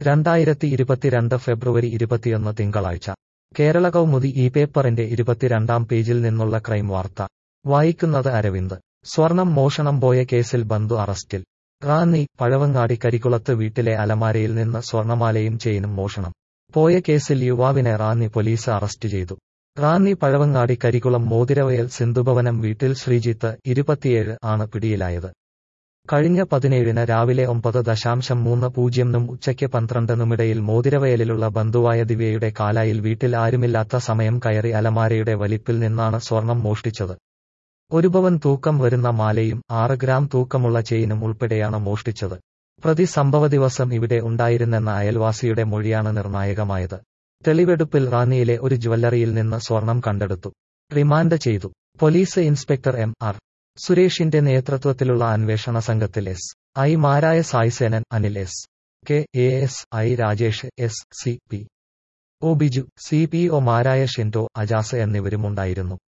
രണ്ടായിരത്തി ഇരുപത്തിരണ്ട് ഫെബ്രുവരി ഇരുപത്തിയൊന്ന് തിങ്കളാഴ്ച കേരള കൗമുദി ഈ പേപ്പറിന്റെ ഇരുപത്തിരണ്ടാം പേജിൽ നിന്നുള്ള ക്രൈം വാർത്ത വായിക്കുന്നത് അരവിന്ദ് സ്വർണം മോഷണം പോയ കേസിൽ ബന്ധു അറസ്റ്റിൽ റാന്നി പഴവങ്ങാടി കരികുളത്ത് വീട്ടിലെ അലമാരയിൽ നിന്ന് സ്വർണമാലയും ചെയിനും മോഷണം പോയ കേസിൽ യുവാവിനെ റാന്നി പോലീസ് അറസ്റ്റ് ചെയ്തു റാന്നി പഴവങ്ങാടി കരികുളം മോതിരവയൽ സിന്ധുഭവനം വീട്ടിൽ ശ്രീജിത്ത് ഇരുപത്തിയേഴ് ആണ് പിടിയിലായത് കഴിഞ്ഞ പതിനേഴിന് രാവിലെ ഒമ്പത് ദശാംശം മൂന്ന് പൂജ്യംനും ഉച്ചയ്ക്ക് പന്ത്രണ്ടിനുമിടയിൽ മോതിരവയലിലുള്ള ബന്ധുവായ ദിവ്യയുടെ കാലായിൽ വീട്ടിൽ ആരുമില്ലാത്ത സമയം കയറി അലമാരയുടെ വലിപ്പിൽ നിന്നാണ് സ്വർണം മോഷ്ടിച്ചത് ഒരു പവൻ തൂക്കം വരുന്ന മാലയും ആറ് ഗ്രാം തൂക്കമുള്ള ചെയിനും ഉൾപ്പെടെയാണ് മോഷ്ടിച്ചത് പ്രതി സംഭവ ദിവസം ഇവിടെ ഉണ്ടായിരുന്നെന്ന അയൽവാസിയുടെ മൊഴിയാണ് നിർണായകമായത് തെളിവെടുപ്പിൽ റാന്നിയിലെ ഒരു ജ്വല്ലറിയിൽ നിന്ന് സ്വർണം കണ്ടെടുത്തു റിമാൻഡ് ചെയ്തു പോലീസ് ഇൻസ്പെക്ടർ എം ആർ സുരേഷിന്റെ നേതൃത്വത്തിലുള്ള അന്വേഷണ സംഘത്തിൽ എസ് ഐ മാരായ Saisenan Anil S K A S I Rajesh S C P O Biju C P ഒമാരായ ഷിൻഡോ അജാസ് എന്നിവരുമുണ്ടായിരുന്നു